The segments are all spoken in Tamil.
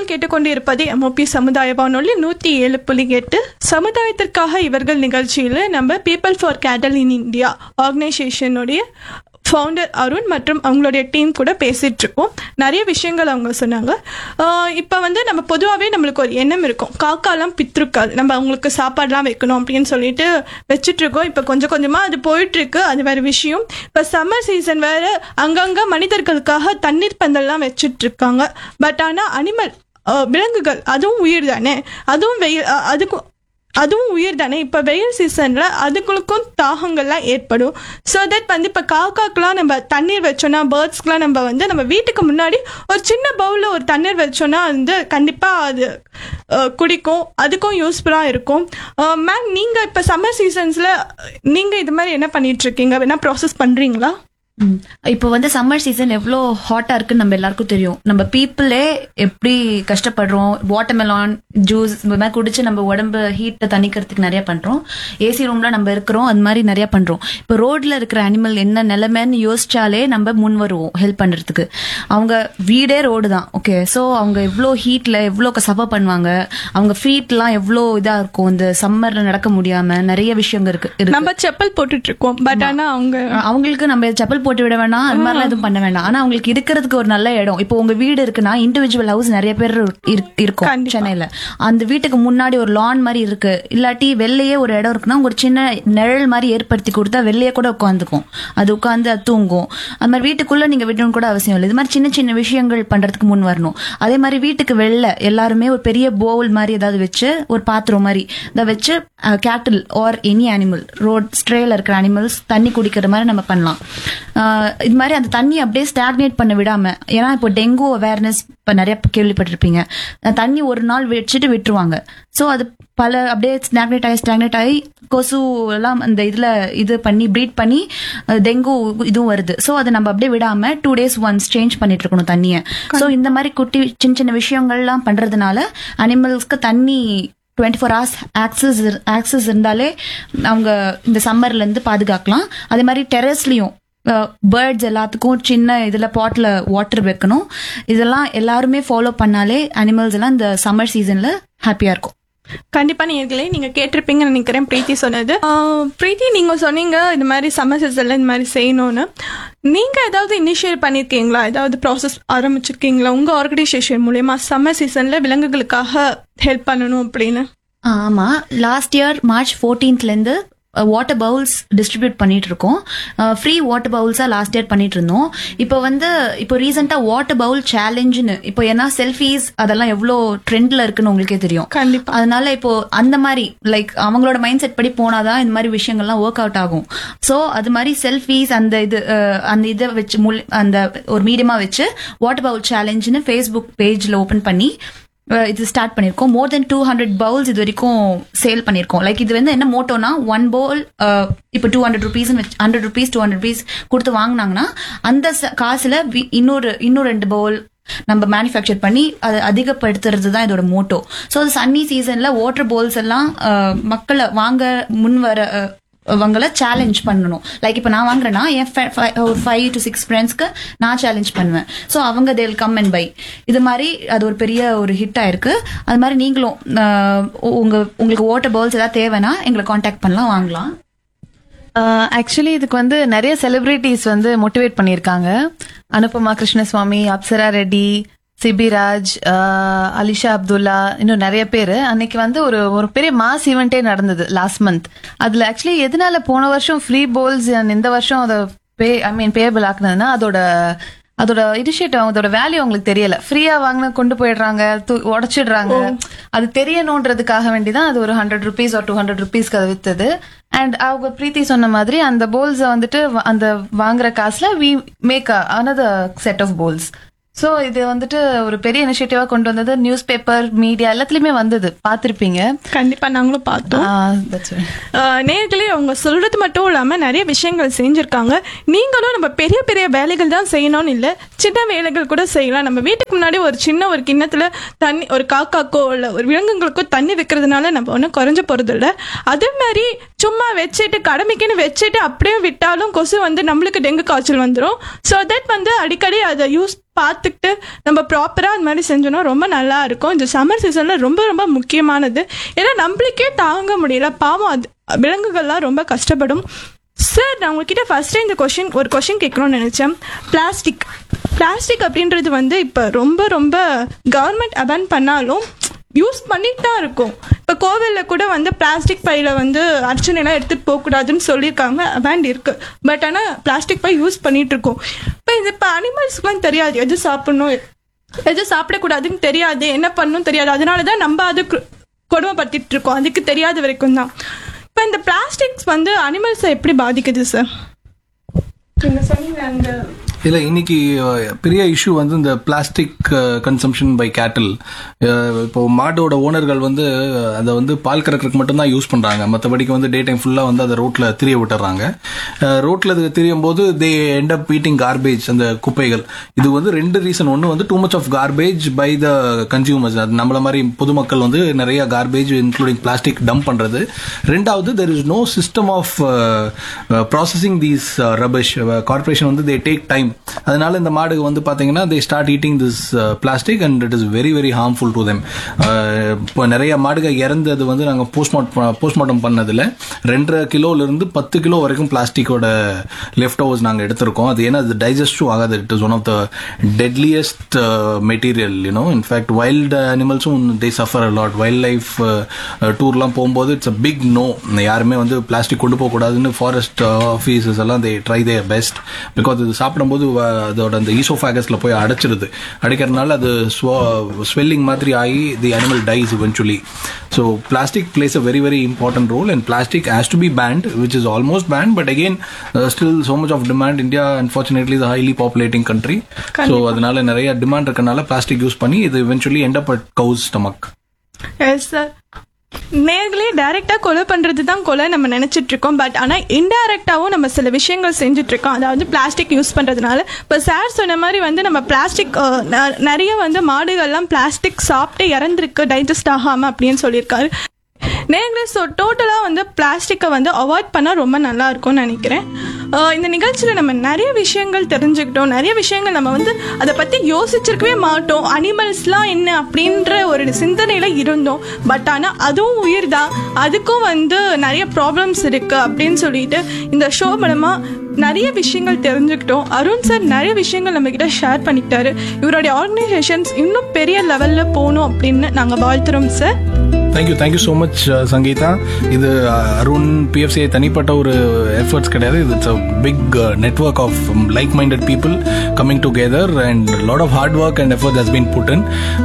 கேட்டுக்கொண்டிருப்பது எம்ஓபி சமுதாய வானொலி நூற்றி ஏழு புள்ளி எட்டு சமுதாயத்திற்காக இவர்கள் நிகழ்ச்சியில் நம்ம people for cattle in India ஆர்கனைசேஷனுடைய ஃபவுண்டர் அருண் மற்றும் அவங்களுடைய டீம் கூட பேசிட்டு இருக்கோம் நிறைய விஷயங்கள் அவங்க சொன்னாங்க இப்போ வந்து நம்ம பொதுவாகவே நம்மளுக்கு ஒரு எண்ணம் இருக்கும் காக்காலாம் பித்ருக்கள் நம்ம அவங்களுக்கு சாப்பாடுலாம் வைக்கணும் அப்படின்னு சொல்லிட்டு வச்சுட்டு இருக்கோம் இப்போ கொஞ்சம் கொஞ்சமாக அது போயிட்டு இருக்கு அது வேற விஷயம் இப்போ சம்மர் சீசன் வேற அங்கங்கே மனிதர்களுக்காக தண்ணீர் பந்தல்லாம் வச்சுட்டு இருக்காங்க பட் ஆனால் அனிமல் விலங்குகள் அதுவும் உயிர் தானே அதுவும் வெயில் அஹ், அதுக்கும் அதுவும் உயிர் தானே இப்போ வெயில் சீசனில் அதுங்களுக்கும் தாகங்கள்லாம் ஏற்படும் ஸோ தட் வந்து இப்போ காக்காக்கெலாம் நம்ம தண்ணீர் வச்சோன்னா பேர்ட்ஸ்க்குலாம் நம்ம வந்து நம்ம வீட்டுக்கு முன்னாடி ஒரு சின்ன பவுலில் ஒரு தண்ணீர் வச்சோன்னா வந்து கண்டிப்பாக அது அஹ், குடிக்கும் அதுக்கும் யூஸ்ஃபுல்லாக இருக்கும் மேம் நீங்கள் இப்போ சம்மர் சீசன்ஸில் நீங்கள் இது மாதிரி என்ன பண்ணிட்டு இருக்கீங்க என்ன ப்ராசஸ் பண்ணுறீங்களா ம். இப்போ வந்து சம்மர் சீசன் எவ்வளோ ஹாட்டா இருக்குன்னு நம்ம எல்லாருக்கும் தெரியும் நம்ம பீப்புளே எப்படி கஷ்டப்படுறோம் வாட்டர்மெலான் ஜூஸ் இந்த மாதிரி குடிச்சு நம்ம உடம்பு ஹீட்டை தணிக்கிறதுக்கு நிறைய பண்றோம் ஏசி ரூம்ல நம்ம இருக்கிறோம் அது மாதிரி நிறைய பண்றோம் இப்போ ரோட்ல இருக்கிற அனிமல் என்ன நிலைமைன்னு யோசிச்சாலே நம்ம முன் வருவோம் ஹெல்ப் பண்றதுக்கு அவங்க வீடே ரோடு தான் ஓகே ஸோ அவங்க எவ்வளோ ஹீட்ல எவ்வளோ சஃபர் பண்ணுவாங்க அவங்க ஃபீட்லாம் எவ்வளோ இதா இருக்கும் இந்த சம்மர்ல நடக்க முடியாம நிறைய விஷயங்கள் இருக்கு இருக்கு. நம்ம செப்பல் போட்டுட்டு இருக்கோம் பட் ஆனால் அவங்க அவங்களுக்கு நம்ம செப்பல் போட்டு விட வேணாம் அது மாதிரிலாம் எதுவும் பண்ண வேண்டாம் ஆனா அவங்களுக்கு இருக்கிறதுக்கு ஒரு நல்ல இடம் இப்போ உங்க வீடு இருக்குன்னா இண்டிவிஜுவல் ஹவுஸ் நிறைய பேர் இரு- இருக்கும் கண்டிப்பா. சென்னையில அந்த வீட்டுக்கு முன்னாடி ஒரு லான் மாதிரி இருக்கு இல்லாட்டி வெளியே ஒரு இடம் இருக்குன்னா ஒரு சின்ன நிழல் மாதிரி ஏற்படுத்தி கொடுத்தா வெளியே கூட உட்காந்துக்கும் அது உட்காந்து அது தூங்கும் அது மாதிரி வீட்டுக்குள்ள நீங்க விடணும் கூட அவசியம் இல்லை இது மாதிரி சின்ன சின்ன விஷயங்கள் பண்றதுக்கு முன் வரணும் அதே மாதிரி வீட்டுக்கு வெளில எல்லாருமே ஒரு பெரிய போல் மாதிரி ஏதாவது வச்சு ஒரு பாத்திரம் மாதிரி இதை வச்சு cattle or any animal road ஸ்ட்ரேல இருக்கிற அனிமல்ஸ் தண்ணி குடிக்கிற மாதிரி நம்ம பண்ணலாம் அஹ் இது மாதிரி அந்த தண்ணி அப்படியே ஸ்டாக்னேட் பண்ண விடாம ஏன்னா இப்போ டெங்கு அவேர்னஸ் இப்போ நிறைய கேள்விப்பட்டிருப்பீங்க அஹ் தண்ணி ஒரு நாள் வச்சுட்டு விட்டுருவாங்க ஸோ அது பல அப்படியே ஸ்டாக்னேட் ஆகி ஸ்டாக்னேட் ஆகி கொசு எல்லாம் அந்த இதுல இது பண்ணி ப்ரீட் பண்ணி அஹ் டெங்கு இதுவும் வருது ஸோ அதை நம்ம அப்படியே விடாம டூ டேஸ் ஒன்ஸ் சேஞ்ச் பண்ணிட்டு இருக்கணும் தண்ணியை ஸோ இந்த மாதிரி குட்டி சின்ன சின்ன விஷயங்கள்லாம் பண்றதுனால அனிமல்ஸ்க்கு தண்ணி twenty four hours access access இருந்தாலே அவங்க இந்த சம்மர்ல இருந்து பாதுகாக்கலாம் அதே மாதிரி டெரஸ்லயும் பேர்ட்ஸ் எல்லாத்துக்கும் சின்ன இதுல பாட்ல வாட்டர் வைக்கணும் இதெல்லாம் எல்லாருமே ஃபாலோ பண்ணாலே அனிமல்ஸ் எல்லாம் இந்த சம்மர் சீசன்ல ஹாப்பியா இருக்கும் கண்டிப்பா நீங்களே நீங்க கேட்டிருப்பீங்கன்னு நினைக்கிறேன் பிரீத்தி சொன்னது ஆஹ் பிரீத்தி நீங்க சொன்னீங்க இந்த மாதிரி சம்மர் சீசன்ல இந்த மாதிரி செய்யணும்னு நீங்க ஏதாவது இனிஷியேட் பண்ணிருக்கீங்களா ஏதாவது ப்ராசஸ் ஆரம்பிச்சிருக்கீங்களா உங்க ஆர்கனைசேஷன் மூலயமா சம்மர் சீசன்ல விலங்குகளுக்காக ஹெல்ப் பண்ணணும் அப்படின்னு ஆ, ஆமா லாஸ்ட் இயர் மார்ச் 14th ல இருந்து வாட்டர் பவுல்ஸ் டிஸ்ட்ரிபியூட் பண்ணிட்டு இருக்கோம் ஃப்ரீ வாட்டர் பவுல்ஸா லாஸ்ட் இயர் பண்ணிட்டு இருந்தோம் இப்போ வந்து இப்போ ரீசெண்டா வாட்டர் பவுல் சேலஞ்சுன்னு இப்போ ஏன்னா செல்ஃபீஸ் அதெல்லாம் எவ்வளோ ட்ரெண்ட்ல இருக்குன்னு உங்களுக்கே தெரியும் கண்டிப்பா அதனால இப்போ அந்த மாதிரி லைக் அவங்களோட மைண்ட் செட் படி போனாதான் இந்த மாதிரி விஷயங்கள்லாம் ஒர்க் அவுட் ஆகும் ஸோ அது மாதிரி செல்ஃபீஸ் அந்த இது அஹ், அந்த இதை வச்சு முல் அந்த ஒரு மீடியமா வச்சு வாட்டர் பவுல் சேலஞ்சுன்னு ஃபேஸ்புக் பேஜ்ல ஓபன் பண்ணி அஹ், இது ஸ்டார்ட் பண்ணிருக்கோம் more than two hundred bowls இது வரைக்கும் சேல் பண்ணிருக்கோம் லைக் இது வந்து என்ன மோட்டோனா ஒன் பவுல் இப்போ two hundred rupees hundred rupees two hundred rupees கொடுத்து வாங்கினாங்கன்னா அந்த ச- காசுல வி- இன்னொரு இன்னும் ரெண்டு பவுல் நம்ம மேனுஃபேக்சர் பண்ணி அதை அதிகப்படுத்துறது தான் இதோட மோட்டோ ஸோ சன்னி சீசன்ல வாட்டர் பவுல்ஸ் எல்லாம் அஹ், மக்களை வாங்க முன் வர அஹ், அவங்கள சேலஞ்ச் பண்ணணும் லைக் இப்போ நான் வாங்குறேன்னா என் fa- fi- ஒரு ஃபைவ் டு சிக்ஸ் ஃப்ரெண்ட்ஸ்க்கு நான் சேலஞ்ச் பண்ணுவேன் ஸோ அவங்க தேல் கம் அண்ட் பை இது மாதிரி அது ஒரு பெரிய ஒரு ஹிட் ஆயிருக்கு அது மாதிரி நீங்களும் அஹ், உங்க உங்களுக்கு வாட்டர் பவுல்ஸ் ஏதாவது தேவைன்னா எங்களை காண்டாக்ட் பண்ணலாம் வாங்கலாம் ஆக்சுவலி இதுக்கு வந்து நிறைய செலிபிரிட்டிஸ் வந்து மோட்டிவேட் பண்ணியிருக்காங்க அனுபமா கிருஷ்ணசுவாமி அப்சரா ரெட்டி சிபிராஜ் ஆஹ், அலிஷா அப்துல்லா இன்னும் நிறைய பேர் அன்னைக்கு வந்து ஒரு ஒரு பெரிய மாஸ் ஈவெண்ட்டே நடந்தது லாஸ்ட் மந்த் அதுல ஆக்சுவலி எதனால போன வருஷம் ஃப்ரீ போல்ஸ் இந்த வருஷம் அதை பே ஐ மீன் பேபிள் ஆக்குனதுன்னா அதோட அதோட இனிஷியேட்டிவ் அதோட வேல்யூ அவங்களுக்கு தெரியல ஃப்ரீயா வாங்கின கொண்டு போயிடுறாங்க தூ- உடைச்சிடுறாங்க அது தெரியணுன்றதுக்காக வேண்டிதான் அது ஒரு ஹண்ட்ரட் ருபீஸ் ஒரு டூ ஹண்ட்ரட் ருபீஸ்க்கு அது வித்தது அண்ட் அவங்க பிரீத்தி சொன்ன மாதிரி அந்த போல்ஸை வந்துட்டு வ- அந்த வாங்குற காசுல we make another set of bowls so இது வந்துட்டு ஒரு பெரிய இனிஷியேட்டிவா கொண்டு வந்தது நியூஸ் பேப்பர் மீடியா எல்லாத்துலயுமே வந்தது பார்த்திருப்பீங்க கண்டிப்பா நாங்களும் பார்த்தோம் ஆஹ் that's right. ஆஹ் நேர்களே அவங்க சொல்றது மட்டும் இல்லாம நிறைய விஷயங்கள் செஞ்சிருக்காங்க நீங்களும் நம்ம பெரிய பெரிய வேலைகள் தான் செய்யணும்னு இல்லை சின்ன வேலைகள் கூட செய்யலாம் நம்ம வீட்டுக்கு முன்னாடி ஒரு சின்ன ஒரு கிண்ணத்துல தண்ணி ஒரு காக்காக்கோ இல்லை ஒரு விலங்குகளுக்கோ தண்ணி வைக்கிறதுனால நம்ம ஒன்றும் குறைஞ்ச போறது இல்லை அதே மாதிரி சும்மா வச்சுட்டு கடமைக்குன்னு வச்சுட்டு அப்படியே விட்டாலும் கொசு வந்து நம்மளுக்கு டெங்கு காய்ச்சல் வந்துடும் ஸோ தட் வந்து அடிக்கடி அதை யூஸ் பார்த்துக்கிட்டு நம்ம ப்ராப்பராக அந்த மாதிரி செஞ்சோன்னா ரொம்ப நல்லா இருக்கும் இந்த சம்மர் சீசனில் ரொம்ப ரொம்ப முக்கியமானது ஏன்னா நம்மளுக்கே தாங்க முடியல பாவம் அது விலங்குகள்லாம் ரொம்ப கஷ்டப்படும் சார் நான் உங்ககிட்ட ஃபஸ்ட்டு இந்த கொஷின் ஒரு கொஷின் கேட்கணும்னு நினச்சேன் பிளாஸ்டிக் பிளாஸ்டிக் அப்படின்றது வந்து இப்போ ரொம்ப ரொம்ப கவர்மெண்ட் அபேன் பண்ணாலும் யூஸ் பண்ணிட்டு தான் இருக்கும் இப்போ கோவிலில் கூட வந்து பிளாஸ்டிக் பையில் வந்து அர்ச்சனைலாம் எடுத்துகிட்டு போகக்கூடாதுன்னு சொல்லியிருக்காங்க அபேண்ட் இருக்கு பட் ஆனால் பிளாஸ்டிக் பை யூஸ் பண்ணிட்டு இருக்கோம் இப்போ இது இப்போ அனிமல்ஸ்க்குலாம் தெரியாது எது சாப்பிடணும் எது சாப்பிடக்கூடாதுன்னு தெரியாது என்ன பண்ணணும் தெரியாது அதனால தான் நம்ம அது கு- கொடுமைப்படுத்திட்டு இருக்கோம் அதுக்கு தெரியாத வரைக்கும் தான் இப்போ இந்த பிளாஸ்டிக்ஸ் வந்து அனிமல்ஸை எப்படி பாதிக்குது சார் நீங்க சொன்னீங்க அந்த இல்லை இன்னைக்கு அஹ், பெரிய இஷ்யூ வந்து இந்த பிளாஸ்டிக் கன்சம்ஷன் பை கேட்டில் இப்போ மாட்டோட ஓனர்கள் வந்து அஹ், அதை வந்து பால் கறக்கிறதுக்கு மட்டும்தான் யூஸ் பண்றாங்க மற்றபடிக்கு வந்து டே டைம் ஃபுல்லாக வந்து அதை ரோட்ல திரிய விட்டுறாங்க ரோட்ல அது திரியும் போது they end up eating garbage அந்த குப்பைகள் இது வந்து ரெண்டு ரீசன் ஒன்று வந்து too much of garbage by the consumers அது நம்மள மாதிரி பொதுமக்கள் வந்து நிறைய கார்பேஜ் இன்க்ளூடிங் பிளாஸ்டிக் டம்ப் பண்றது ரெண்டாவது there is no system of processing these rubbish corporation வந்து தே டேக் டைம் அதனால இந்த மாடு வந்து பாத்தீங்கன்னா they start eating this plastic and it is very very harmful to them இப்போ நிறைய மாடுகள் இறந்தது வந்து நாங்கள் போஸ்ட்மார்ட் போஸ்ட்மார்ட்டம் பண்ணதில் ரெண்டரை கிலோல இருந்து பத்து கிலோ வரைக்கும் பிளாஸ்டிக்கோட லெஃப்ட் ஓவர்ஸ் நாங்கள் எடுத்திருக்கோம் அது ஏன்னா அது டைஜஸ்டும் ஆகாது it is one of the deadliest material you know in fact wild அனிமல்ஸும் they suffer lot wildlife டூர்லாம் போகும்போது இட்ஸ் அ பிக் நோ யாருமே வந்து பிளாஸ்டிக் கொண்டு போகக்கூடாதுன்னு ஃபாரஸ்ட் ஆஃபீஸஸ் எல்லாம் they try they best because இது சாப்பிடும்போது வ- அதோட அந்த ஈசோஃபேகஸ்ல போய் அடைச்சிருது அடைக்கிறதுனால அது ஸ்வெல்லிங் மாதிரி ஆகி the animal dies eventually so plastic plays a very very important role and plastic has to be banned which is almost banned but again still so much of demand India unfortunately is highly populating country so அதனால நிறைய டிமாண்ட் இருக்கனால பிளாஸ்டிக் யூஸ் பண்ணி இது eventually end up at cow's stomach yes sir நேர்களே டைரக்டா கொலை பண்றது தான் கொலை நம்ம நினைச்சிட்டு இருக்கோம் பட் ஆனா இன்டைரக்டாவும் நம்ம சில விஷயங்கள் செஞ்சுட்டு இருக்கோம் அதாவது பிளாஸ்டிக் யூஸ் பண்றதுனால இப்ப சார் சொன்ன மாதிரி வந்து நம்ம பிளாஸ்டிக் நிறைய வந்து மாடுகள்லாம் பிளாஸ்டிக் சாப்பிட்டு இறந்துருக்கு டைஜஸ்ட் ஆகாம அப்படின்னு சொல்லியிருக்காரு நேர்களே ஸோ டோட்டலாக வந்து பிளாஸ்டிக்கை வந்து அவாய்ட் பண்ணால் ரொம்ப நல்லா இருக்கும்னு நினைக்கிறேன் அஹ் இந்த நிகழ்ச்சியில் நம்ம நிறைய விஷயங்கள் தெரிஞ்சுக்கிட்டோம் நிறைய விஷயங்கள் நம்ம வந்து அதை பற்றி யோசிச்சிருக்கவே மாட்டோம் அனிமல்ஸ்லாம் என்ன அப்படின்ற ஒரு சிந்தனையில் இருந்தோம் பட் ஆனால் அதுவும் உயிர் தான் அதுக்கும் வந்து நிறைய ப்ராப்ளம்ஸ் இருக்குது அப்படின்னு சொல்லிட்டு இந்த ஷோ மூலமாக நிறைய விஷயங்கள் தெரிஞ்சுக்கிட்டோம் அருண் சார் நிறைய விஷயங்கள் நம்ம கிட்ட ஷேர் பண்ணிக்கிட்டாரு இவருடைய ஆர்கனைசேஷன்ஸ் இன்னும் பெரிய லெவலில் போகணும் அப்படின்னு நாங்கள் வாழ்த்துறோம் sir thank you thank you so much Sangeetha இது அஹ், அருண் பிஎஃப்சிஐ தனிப்பட்ட ஒரு எஃபர்ட்ஸ் கிடையாது இது it's a big network of like minded people coming together and lot of hard work and effort has been put in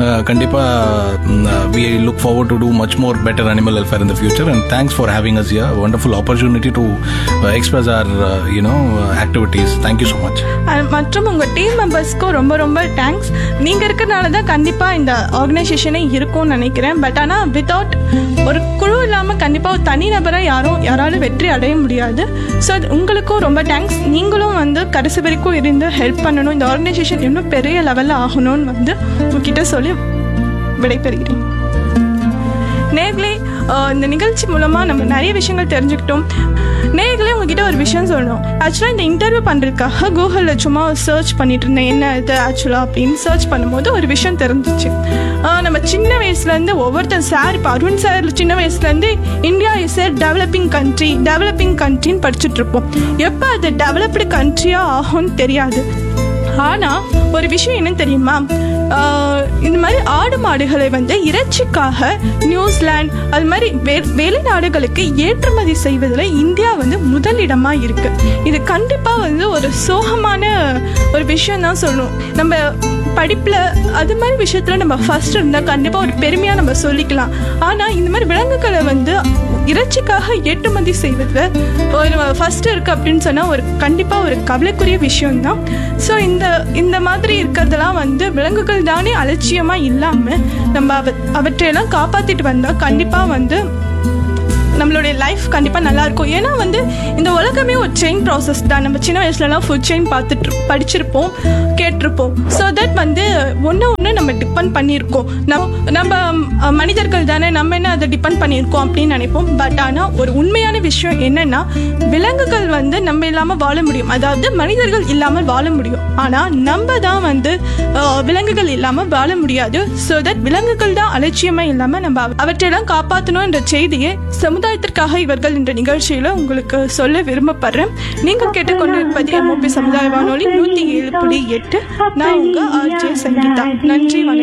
கண்டிப்பாக we look forward to do much more better animal welfare in the future and thanks for having us your wonderful opportunity to express our you know activities thank you so much uh மற்றும் உங்கள் டீம் மெம்பர்ஸ்க்கும் ரொம்ப ரொம்ப தேங்க்ஸ் நீங்கள் இருக்கிறனால தான் கண்டிப்பாக இந்த ஆர்கனைசேஷனே இருக்கும்னு நினைக்கிறேன் பட் ஆனால் வித்தவுட் ஒரு குழு இல்லாமல் கண்டிப்பாக ஒரு தனிநபராக யாரும் யாராலும் வெற்றி அடைய முடியாது ஸோ உங்களுக்கும் ரொம்ப தேங்க்ஸ் நீங்களும் வந்து கடைசி வரைக்கும் இருந்து ஹெல்ப் பண்ணணும் இந்த ஆர்கனைசேஷன் இன்னும் பெரிய லெவலில் ஆகணும்னு வந்து உங்ககிட்ட சொல்லி விடைபெறுகிறேன் நேர்களே அஹ், இந்த நிகழ்ச்சி மூலமாக நம்ம நிறைய விஷயங்கள் தெரிஞ்சுக்கிட்டோம் நேர்களே உங்ககிட்ட ஒரு விஷயம் சொல்லணும் ஆக்சுவலாக இந்த இன்டர்வியூ பண்ணுறதுக்காக கூகுளில் சும்மா சர்ச் பண்ணிட்டு இருந்தேன் என்ன இது ஆக்சுவலாக அப்படின்னு சர்ச் பண்ணும்போது ஒரு விஷயம் தெரிஞ்சிச்சு அஹ், நம்ம சின்ன வயசுலேருந்து ஒவ்வொருத்தர் சார் இப்போ அருண் சார் சின்ன வயசுலேருந்து India is a developing country developing கண்ட்ரின்னு படிச்சுட்டு இருப்போம் எப்போ அது டெவலப்டு கண்ட்ரியாக ஆகும்னு தெரியாது ஆனால் ஒரு விஷயம் என்ன தெரியுமா ஆஹ் இந்த மாதிரி ஆடு மாடுகளை வந்து இறைச்சிக்காக நியூசிலாந்து அது மாதிரி வெ வெளிநாடுகளுக்கு ஏற்றுமதி செய்வதில் இந்தியா வந்து முதலிடமா இருக்கு இது கண்டிப்பா வந்து ஒரு சோகமான ஒரு விஷயம் தான் சொல்லணும் நம்ம படிப்புல அது மாதிரி விஷயத்துல நம்ம ஃபர்ஸ்ட் இருந்தா கண்டிப்பா ஒரு பெருமையா நம்ம சொல்லிக்கலாம் ஆனா இந்த மாதிரி விலங்குகளை வந்து இறைச்சிக்காக ஏற்றுமதி செய்வதில் ஒரு ஃபர்ஸ்ட் இருக்கு அப்படின்னு சொன்னா ஒரு கண்டிப்பா ஒரு கவலைக்குரிய விஷயம் தான் ஸோ இந்த இந்த மாதிரி இருக்கிறதெல்லாம் வந்து விலங்குகள் தானே அலட்சியமா இல்லாம நம்ம அவ அவற்றையெல்லாம் காப்பாத்திட்டு வந்தா கண்டிப்பா வந்து நம்மளுடைய லைஃப் கண்டிப்பாக நல்லா இருக்கும் ஏன்னா வந்து இந்த உலகமே ஒரு செயின் ப்ராசஸ் தான் நம்ம சின்ன வயசுலலாம் ஃபுட் செயின் பார்த்துட்டு படிச்சிருப்போம் கேட்டிருப்போம் ஸோ தட் வந்து ஒன்று ஒன்று நம்ம டிபெண்ட் பண்ணியிருக்கோம் நம்ம நம்ம அஹ், மனிதர்கள் தானே நம்ம என்ன அதை டிபெண்ட் பண்ணியிருக்கோம் அப்படின்னு நினைப்போம் பட் ஆனால் ஒரு உண்மையான விஷயம் என்னன்னா விலங்குகள் வந்து நம்ம இல்லாமல் வாழ முடியும் அதாவது மனிதர்கள் இல்லாமல் வாழ முடியும் ஆனால் நம்ம தான் வந்து அஹ், விலங்குகள் இல்லாமல் வாழ முடியாது ஸோ தட் விலங்குகள் தான் அலட்சியமா இல்லாமல் நம்ம அவ- அவற்றையெல்லாம் காப்பாற்றணும் என்ற செய்தியை சமுதாயத்திற்காக இவர்கள் என்ற நிகழ்ச்சியில உங்களுக்கு சொல்ல விரும்பப்படுறேன் நீங்கள் கேட்டுக்கொண்டிருப்பது எம்ஓபி சமுதாய வானொலி நூற்றி ஏழு புள்ளி எட்டு நான் உங்க ஆர்ஜே சங்கீதா நன்றி வணக்கம்